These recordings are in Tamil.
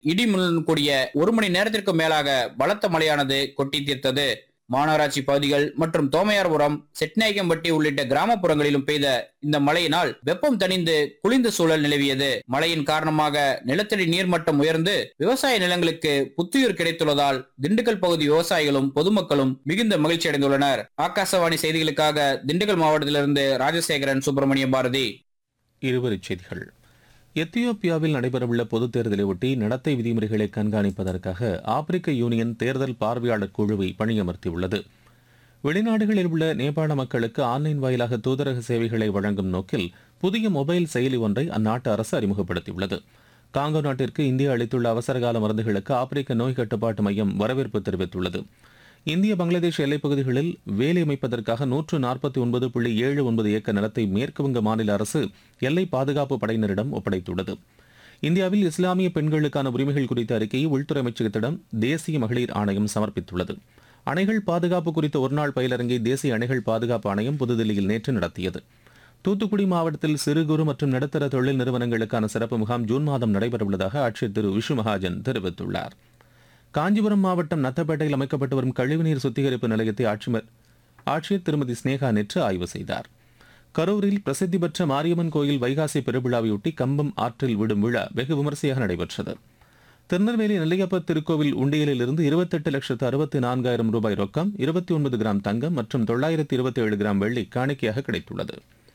இடிமுடன் கூடிய ஒரு மணி நேரத்திற்கு மேலாக பலத்த மழையானது கொட்டி தீர்த்தது மாநகராட்சி பகுதிகள் மற்றும் தோமையார்புரம் செட்நாயக்கம்பட்டி உள்ளிட்ட கிராமப்புறங்களிலும் பெய்த இந்த மழையினால் வெப்பம் தணிந்து குளிர்ந்த சூழல் நிலவியது மழையின் காரணமாக நிலத்தடி நீர்மட்டம் உயர்ந்து விவசாய நிலங்களுக்கு புத்துயிர் கிடைத்துள்ளதால் திண்டுக்கல் பகுதி விவசாயிகளும் பொதுமக்களும் மிகுந்த மகிழ்ச்சி அடைந்துள்ளனர் ஆகாசவாணி செய்திகளுக்காக திண்டுக்கல் மாவட்டத்திலிருந்து ராஜசேகரன் சுப்பிரமணிய பாரதி இருவரிச் செய்திகள் எத்தியோப்பியாவில் நடைபெறவுள்ள பொதுத் தேர்தலை ஒட்டி நடத்தை விதிமுறைகளை கண்காணிப்பதற்காக ஆப்பிரிக்க யூனியன் தேர்தல் பார்வையாளர் குழுவை பணியமர்த்தியுள்ளது வெளிநாடுகளில் உள்ள நேபாள மக்களுக்கு ஆன்லைன் வாயிலாக தூதரக சேவைகளை வழங்கும் நோக்கில் புதிய மொபைல் செயலி ஒன்றை அந்நாட்டு அரசு அறிமுகப்படுத்தியுள்ளது காங்கோ நாட்டிற்கு இந்தியா அளித்துள்ள அவசரகால மருந்துகளுக்கு ஆப்பிரிக்க நோய் கட்டுப்பாட்டு மையம் வரவேற்பு தெரிவித்துள்ளது இந்திய பங்களாதேஷ் எல்லைப் பகுதிகளில் வேலை அமைப்பதற்காக நூற்று நாற்பத்தி ஒன்பது புள்ளி ஏழு ஒன்பது ஏக்கர் நிலத்தை மேற்குவங்க மாநில அரசு எல்லை பாதுகாப்பு படையினரிடம் ஒப்படைத்துள்ளது இந்தியாவில் இஸ்லாமிய பெண்களுக்கான உரிமைகள் குறித்த அறிக்கையை உள்துறை அமைச்சகத்திடம் தேசிய மகளிர் ஆணையம் சமர்ப்பித்துள்ளது அணைகள் பாதுகாப்பு குறித்த ஒருநாள் பயிலரங்கை தேசிய அணைகள் பாதுகாப்பு ஆணையம் புதுதில்லியில் நேற்று நடத்தியது தூத்துக்குடி மாவட்டத்தில் சிறு குறு மற்றும் நடுத்தர தொழில் நிறுவனங்களுக்கான சிறப்பு முகாம் ஜூன் மாதம் நடைபெறவுள்ளதாக ஆட்சியர் திரு விஷு மகாஜன் தெரிவித்துள்ளார் காஞ்சிபுரம் மாவட்டம் நத்தப்பேட்டையில் அமைக்கப்பட்டு வரும் கழிவுநீர் சுத்திகரிப்பு நிலையத்தை ஆட்சிமர் ஆட்சியர் திருமதி ஸ்னேகா நேற்று ஆய்வு செய்தார் கரூரில் பிரசித்தி பெற்ற மாரியம்மன் கோயில் வைகாசி பெருவிழாவையொட்டி கம்பம் ஆற்றில் விடும் விழா வெகு விமரிசையாக நடைபெற்றது திருநெல்வேலி நெல்லையப்பர் திருக்கோவில் உண்டியலில் இருந்து இருபத்தெட்டு லட்சத்து அறுபத்தி நான்காயிரம் ரூபாய் ரொக்கம் இருபத்தி ஒன்பது கிராம் தங்கம் மற்றும் தொள்ளாயிரத்தி இருபத்தி ஏழு கிராம் வெள்ளி காணிக்கையாக கிடைத்துள்ளது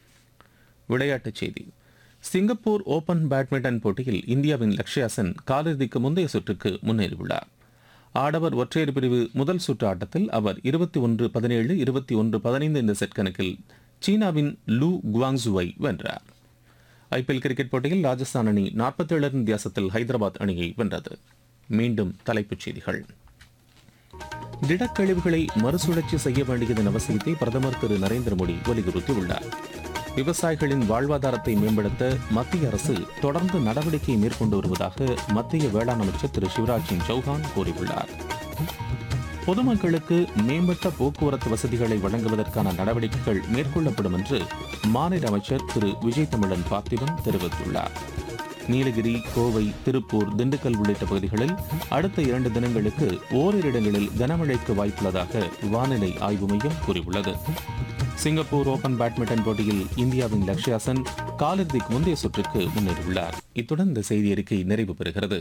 விளையாட்டுச் செய்தி சிங்கப்பூர் ஓபன் பேட்மிண்டன் போட்டியில் இந்தியாவின் லக்ஷ்யா சென் காலிறுதிக்கு முந்தைய சுற்றுக்கு முன்னேறியுள்ளார் ஆடவர் ஒற்றையர் பிரிவு முதல் சுற்று ஆட்டத்தில் அவர் இருபத்தி ஒன்று பதினேழு இருபத்தி ஒன்று பதினைந்து இந்த செட் கணக்கில் சீனாவின் லூ குவாங்ஸுவை வென்றார் ஐபிஎல் கிரிக்கெட் போட்டியில் ராஜஸ்தான் அணி நாற்பத்தேழு ரன் வித்தியாசத்தில் ஹைதராபாத் அணியை வென்றது மீண்டும் தலைப்புச் செய்திகள் திடக்கழிவுகளை மறுசுழற்சி செய்ய வேண்டியதன் அவசியத்தை பிரதமர் திரு நரேந்திர மோடி வலியுறுத்தியுள்ளார் விவசாயிகளின் வாழ்வாதாரத்தை மேம்படுத்த மத்திய அரசு தொடர்ந்து நடவடிக்கை மேற்கொண்டு வருவதாக மத்திய வேளாண் அமைச்சர் திரு சிவராஜ் சிங் சௌஹான் கூறியுள்ளார் பொதுமக்களுக்கு மேம்பட்ட போக்குவரத்து வசதிகளை வழங்குவதற்கான நடவடிக்கைகள் மேற்கொள்ளப்படும் என்று மாநில அமைச்சர் திரு விஜய் தமிழன் பார்த்திபன் தெரிவித்துள்ளார் நீலகிரி கோவை திருப்பூர் திண்டுக்கல் உள்ளிட்ட பகுதிகளில் அடுத்த இரண்டு தினங்களுக்கு ஓரிரு இடங்களில் கனமழைக்கு வாய்ப்புள்ளதாக வானிலை ஆய்வு மையம் கூறியுள்ளது சிங்கப்பூர் ஓபன் பேட்மிண்டன் போட்டியில் இந்தியாவின் லக்ஷ்யா சென் காலிறுதிக்கு முந்தைய சுற்றுக்கு முன்னேறியுள்ளார் இத்துடன் இந்த செய்தி அறிக்கை நிறைவு பெறுகிறது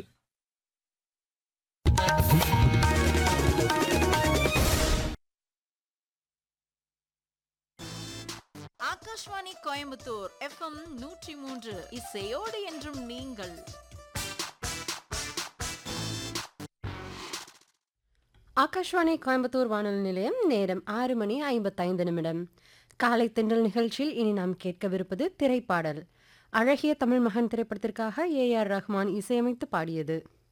ஆகாஷ்வாணி கோயம்புத்தூர் எஃப்எம் நூற்றி மூன்று இசையோடு என்றும் நீங்கள் ஆகாஷ்வாணி கோயம்புத்தூர் வானொலி நிலையம் நேரம் ஆறு மணி ஐம்பத்தைந்து நிமிடம் காலை தென்றல் நிகழ்ச்சியில் இனி நாம் கேட்கவிருப்பது திரைப்பாடல் அழகிய தமிழ் மகன் திரைப்படத்திற்காக ஏ ஆர் ரஹ்மான் இசையமைத்து பாடியது